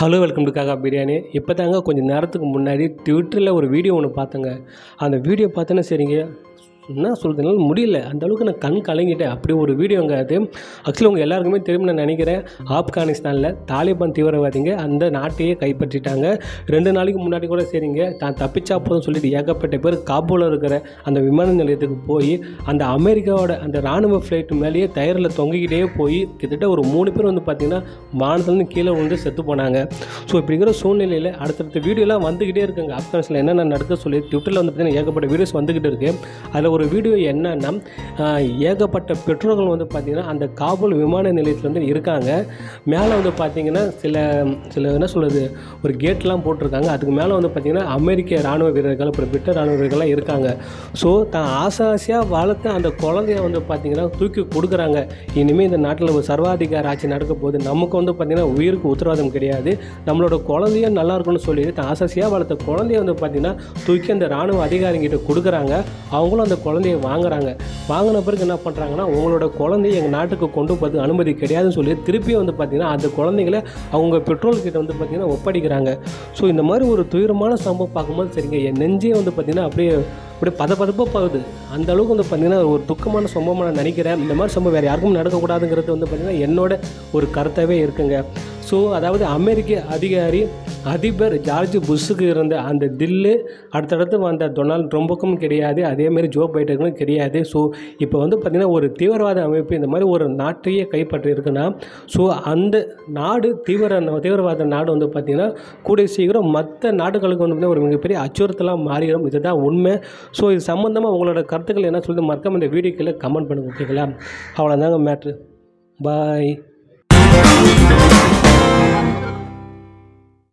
hello welcome to காக்கா பிரியாணி இப்போ தாங்க கொஞ்சம் நேரத்துக்கு முன்னாடி ட்விட்டரில் ஒரு வீடியோ ஒன்று பார்த்தேங்க அந்த வீடியோ பார்த்தோன்னே சரிங்க என்ன சொல்கிறதுனால முடியல அந்த அளவுக்கு நான் கண் கலங்கிட்டேன் அப்படி ஒரு வீடியோங்க அது ஆக்சுவலி உங்கள் எல்லாருக்குமே தெரியும் நான் நினைக்கிறேன் ஆப்கானிஸ்தானில் தாலிபான் தீவிரவாதிங்க அந்த நாட்டையே கைப்பற்றிட்டாங்க ரெண்டு நாளைக்கு முன்னாடி கூட சரிங்க தான் தப்பிச்சா போதும் சொல்லிட்டு ஏகப்பட்ட பேர் காபூலில் இருக்கிற அந்த விமான நிலையத்துக்கு போய் அந்த அமெரிக்காவோட அந்த ராணுவ ஃப்ளைட் மேலேயே டயரில் தொங்கிக்கிட்டே போய் கிட்டத்தட்ட ஒரு மூணு பேர் வந்து பார்த்திங்கன்னா வானத்துலேருந்து கீழே விழுந்து செத்து போனாங்க ஸோ இப்படி இருக்கிற சூழ்நிலையில் அடுத்தடுத்த வீடியோலாம் வந்துக்கிட்டே இருக்குங்க ஆப்கானிஸ்தானில் என்னென்ன நடக்க சொல்லி ட்விட்டரில் வந்து பார்த்திங்கன்னா ஏகப்பட்ட வீடியோஸ் வந்துக்கிட்டு இருக்குது அதில் ஒரு வீடியோ என்னன்னா ஆஹ், ஏகப்பட்ட பெற்றோர்கள் வந்து பார்த்திங்கன்னா அந்த காபூல் விமான நிலையத்தில் வந்து இருக்காங்க மேலே வந்து பார்த்திங்கன்னா சில சில என்ன சொல்கிறது ஒரு கேட்லாம் போட்டிருக்காங்க அதுக்கு மேலே வந்து பார்த்திங்கன்னா அமெரிக்க ராணுவ வீரர்கள் அப்புறம் பிரிட்ட ராணுவ வீரர்கள்லாம் இருக்காங்க ஸோ தான் ஆசை ஆசையாக வளர்த்த அந்த குழந்தைய வந்து பார்த்திங்கன்னா தூக்கி கொடுக்குறாங்க இனிமேல் இந்த நாட்டில் ஒரு சர்வாதிகார ஆட்சி நடக்க போகுது நமக்கு வந்து பார்த்திங்கன்னா உயிருக்கு உத்தரவாதம் கிடையாது நம்மளோட குழந்தைய நல்லா இருக்கும்னு சொல்லிட்டு தான் ஆசாசியாக வளர்த்த குழந்தைய வந்து பார்த்திங்கன்னா தூக்கி அந்த ராணுவ அதிகாரிகிட்ட கொடுக்குறாங்க அவங்களும் அந்த குழந்தைய வாங்குறாங்க வாங்கின பிறகு என்ன பண்ணுறாங்கன்னா உங்களோட குழந்தைய எங்கள் நாட்டுக்கு கொண்டு போகிறது அனுமதி கிடையாதுன்னு சொல்லி திருப்பியும் வந்து பார்த்திங்கன்னா அந்த குழந்தைகளை அவங்க பெட்ரோல்கிட்ட வந்து பார்த்திங்கன்னா ஒப்படைக்கிறாங்க ஸோ இந்த மாதிரி ஒரு துயரமான சம்பவம் பார்க்கும்போது சரிங்க என் நெஞ்சே வந்து பார்த்திங்கன்னா அப்படியே அப்படியே பத பதப்பாக போகுது அந்த அளவுக்கு வந்து பார்த்திங்கன்னா ஒரு துக்கமான சம்பவமாக நான் நினைக்கிறேன் இந்த மாதிரி சம்பவம் வேறு யாருக்கும் நடக்கக்கூடாதுங்கிறது வந்து பார்த்திங்கன்னா என்னோட ஒரு கருத்தாகவே இருக்குங்க ஸோ அதாவது அமெரிக்க அதிகாரி அதிபர் ஜார்ஜ் புஷ்ஷுக்கு இருந்த அந்த தில்லு அடுத்தடுத்து வந்த டொனால்ட் ட்ரம்புக்கும் கிடையாது அதேமாரி ஜோ பைடனுக்கும் கிடையாது ஸோ இப்போ வந்து பார்த்திங்கன்னா ஒரு தீவிரவாத அமைப்பு இந்த மாதிரி ஒரு நாட்டையே கைப்பற்றி இருக்குன்னா ஸோ அந்த நாடு தீவிர தீவிரவாத நாடு வந்து பார்த்திங்கன்னா கூடிய சீக்கிரம் மற்ற நாடுகளுக்கு வந்து பார்த்திங்கன்னா ஒரு மிகப்பெரிய அச்சுறுத்தலாக மாறிடும் இதுதான் உண்மை ஸோ இது சம்மந்தமாக உங்களோட கருத்துக்கள் என்ன சொல்லிட்டு மறக்காம இந்த வீடியோக்கில் கமெண்ட் பண்ணுங்க ஓகேங்களா அவ்வளோதாங்க மேட்ரு பாய்